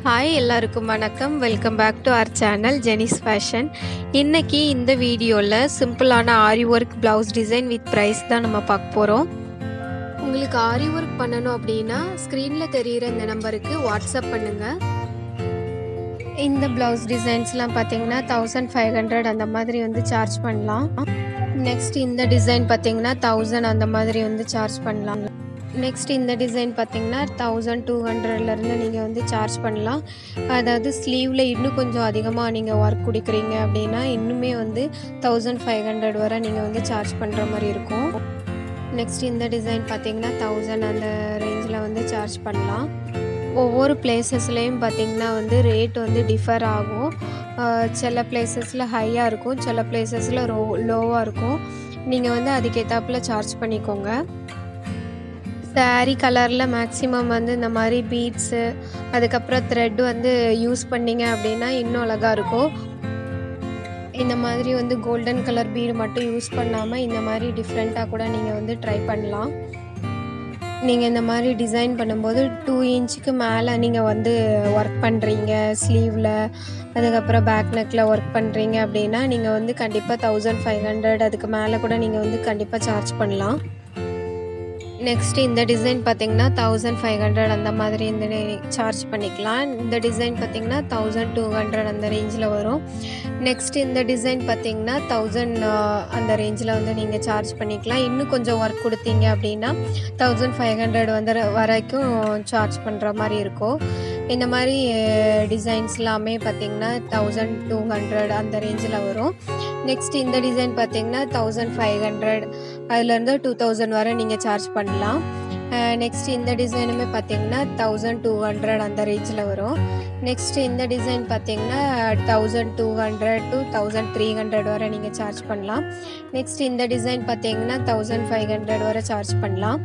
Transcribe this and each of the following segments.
hi எல்லாருக்கும் வணக்கம் welcome back to our channel ஜெனிஸ் ஃபேஷன் இன்னைக்கு இந்த வீடியோவில் சிம்பிளான aari work blouse design with price தான் நம்ம பார்க்க போகிறோம் உங்களுக்கு ஆரி ஒர்க் பண்ணணும் அப்படின்னா ஸ்க்ரீனில் தெரிகிற இந்த நம்பருக்கு வாட்ஸ்அப் பண்ணுங்கள் இந்த ப்ளவுஸ் டிசைன்ஸ்லாம் பார்த்தீங்கன்னா தௌசண்ட் ஃபைவ் ஹண்ட்ரட் அந்த மாதிரி வந்து சார்ஜ் பண்ணலாம் நெக்ஸ்ட் இந்த டிசைன் பார்த்தீங்கன்னா தௌசண்ட் அந்த மாதிரி வந்து சார்ஜ் பண்ணலாம் நெக்ஸ்ட் இந்த டிசைன் பார்த்தீங்கன்னா தௌசண்ட் டூ ஹண்ட்ரட்லேருந்து நீங்கள் வந்து சார்ஜ் பண்ணலாம் அதாவது ஸ்லீவில் இன்னும் கொஞ்சம் அதிகமாக நீங்கள் ஒர்க் கொடுக்குறீங்க அப்படின்னா இன்னுமே வந்து தௌசண்ட் ஃபைவ் ஹண்ட்ரட் வரை நீங்கள் வந்து சார்ஜ் பண்ணுற மாதிரி இருக்கும் நெக்ஸ்ட் இந்த டிசைன் பார்த்தீங்கன்னா தௌசண்ட் அந்த ரேஞ்சில் வந்து சார்ஜ் பண்ணலாம் ஒவ்வொரு பிளேசஸ்லேயும் பார்த்தீங்கன்னா வந்து ரேட் வந்து டிஃபர் ஆகும் அஹ் சில பிளேசஸில் ஹையாக இருக்கும் சில பிளேசஸில் ரோ லோவாக இருக்கும் நீங்கள் வந்து அதுக்கேற்றாப்புல சார்ஜ் பண்ணிக்கோங்க சாரீ கலரில் மேக்ஸிமம் வந்து இந்த மாதிரி பீட்ஸு அதுக்கப்புறம் த்ரெட் வந்து யூஸ் பண்ணிங்க அப்படின்னா இன்னும் அழகாக இருக்கும் இந்த மாதிரி வந்து கோல்டன் கலர் பீடு மட்டும் யூஸ் பண்ணாமல் இந்த மாதிரி டிஃப்ரெண்ட்டாக கூட நீங்கள் வந்து ட்ரை பண்ணலாம் நீங்கள் இந்த மாதிரி டிசைன் பண்ணும்போது டூ இன்ச்சுக்கு மேலே நீங்கள் வந்து ஒர்க் பண்ணுறீங்க ஸ்லீவில் அதுக்கப்புறம் பேக் நெக்கில் ஒர்க் பண்ணுறீங்க அப்படின்னா நீங்கள் வந்து கண்டிப்பாக தௌசண்ட் ஃபைவ் ஹண்ட்ரட் அதுக்கு மேலே கூட நீங்கள் வந்து கண்டிப்பாக சார்ஜ் பண்ணலாம் நெக்ஸ்ட் இந்த டிசைன் பார்த்தீங்கன்னா தௌசண்ட் ஃபைவ் ஹண்ட்ரட் அந்த மாதிரி இந்த சார்ஜ் பண்ணிக்கலாம் இந்த டிசைன் பார்த்தீங்கன்னா தௌசண்ட் டூ ஹண்ட்ரட் அந்த ரேஞ்சில் வரும் நெக்ஸ்ட் இந்த டிசைன் பார்த்தீங்கன்னா தௌசண்ட் அந்த ரேஞ்சில் வந்து நீங்கள் சார்ஜ் பண்ணிக்கலாம் இன்னும் கொஞ்சம் ஒர்க் கொடுத்தீங்க அப்படின்னா தௌசண்ட் ஃபைவ் ஹண்ட்ரட் வந்து வரைக்கும் சார்ஜ் பண்ணுற மாதிரி இருக்கும் இந்த மாதிரி டிசைன்ஸ் எல்லாமே பார்த்தீங்கன்னா தௌசண்ட் டூ ஹண்ட்ரட் அந்த ரேஞ்சில் வரும் நெக்ஸ்ட் இந்த டிசைன் பார்த்தீங்கன்னா தௌசண்ட் ஃபைவ் ஹண்ட்ரட் அதுலேருந்து டூ தௌசண்ட் வரை நீங்கள் சார்ஜ் பண்ணலாம் நெக்ஸ்ட் இந்த டிசைனுமே பார்த்தீங்கன்னா தௌசண்ட் டூ ஹண்ட்ரட் அந்த ரேஞ்சில் வரும் நெக்ஸ்ட் இந்த டிசைன் பார்த்தீங்கன்னா thousand two hundred to thousand three hundred வரை நீங்கள் சார்ஜ் பண்ணலாம் நெக்ஸ்ட் இந்த டிசைன் பார்த்தீங்கன்னா தௌசண்ட் ஃபைவ் ஹண்ட்ரட் வரை சார்ஜ் பண்ணலாம்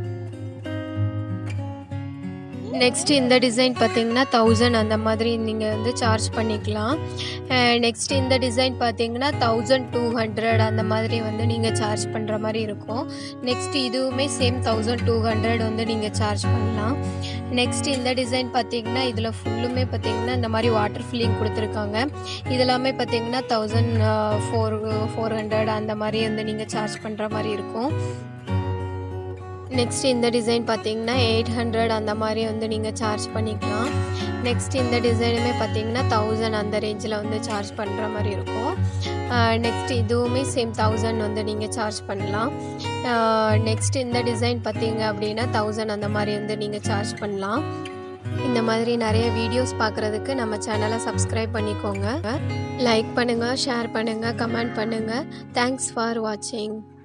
நெக்ஸ்ட் இந்த டிசைன் பார்த்தீங்கன்னா தௌசண்ட் அந்த மாதிரி நீங்கள் வந்து சார்ஜ் பண்ணிக்கலாம் நெக்ஸ்ட் இந்த டிசைன் பார்த்தீங்கன்னா தௌசண்ட் டூ ஹண்ட்ரட் அந்த மாதிரி வந்து நீங்கள் சார்ஜ் பண்ணுற மாதிரி இருக்கும் நெக்ஸ்ட் இதுவுமே சேம் தௌசண்ட் டூ ஹண்ட்ரட் வந்து நீங்கள் சார்ஜ் பண்ணலாம் நெக்ஸ்ட் இந்த டிசைன் பார்த்தீங்கன்னா இதில் ஃபுல்லுமே பார்த்தீங்கன்னா இந்த மாதிரி வாட்டர் ஃபில்லிங் கொடுத்துருக்காங்க இதெல்லாமே பார்த்தீங்கன்னா தௌசண்ட் ஃபோர் ஃபோர் ஹண்ட்ரட் அந்த மாதிரி வந்து நீங்கள் சார்ஜ் பண்ணுற மாதிரி இருக்கும் நெக்ஸ்ட் இந்த டிசைன் பார்த்தீங்கன்னா எயிட் ஹண்ட்ரட் அந்த மாதிரி வந்து நீங்கள் சார்ஜ் பண்ணிக்கலாம் நெக்ஸ்ட் இந்த டிசைனுமே பார்த்தீங்கன்னா தௌசண்ட் அந்த ரேஞ்சில் வந்து சார்ஜ் பண்ணுற மாதிரி இருக்கும் நெக்ஸ்ட் இதுவுமே சேம் தௌசண்ட் வந்து நீங்கள் சார்ஜ் பண்ணலாம் நெக்ஸ்ட் இந்த டிசைன் பார்த்தீங்க அப்படின்னா தௌசண்ட் அந்த மாதிரி வந்து நீங்கள் சார்ஜ் பண்ணலாம் இந்த மாதிரி நிறைய வீடியோஸ் பார்க்குறதுக்கு நம்ம சேனலை சப்ஸ்கிரைப் பண்ணிக்கோங்க லைக் பண்ணுங்கள் ஷேர் பண்ணுங்கள் கமெண்ட் பண்ணுங்கள் தேங்க்ஸ் ஃபார் வாட்சிங்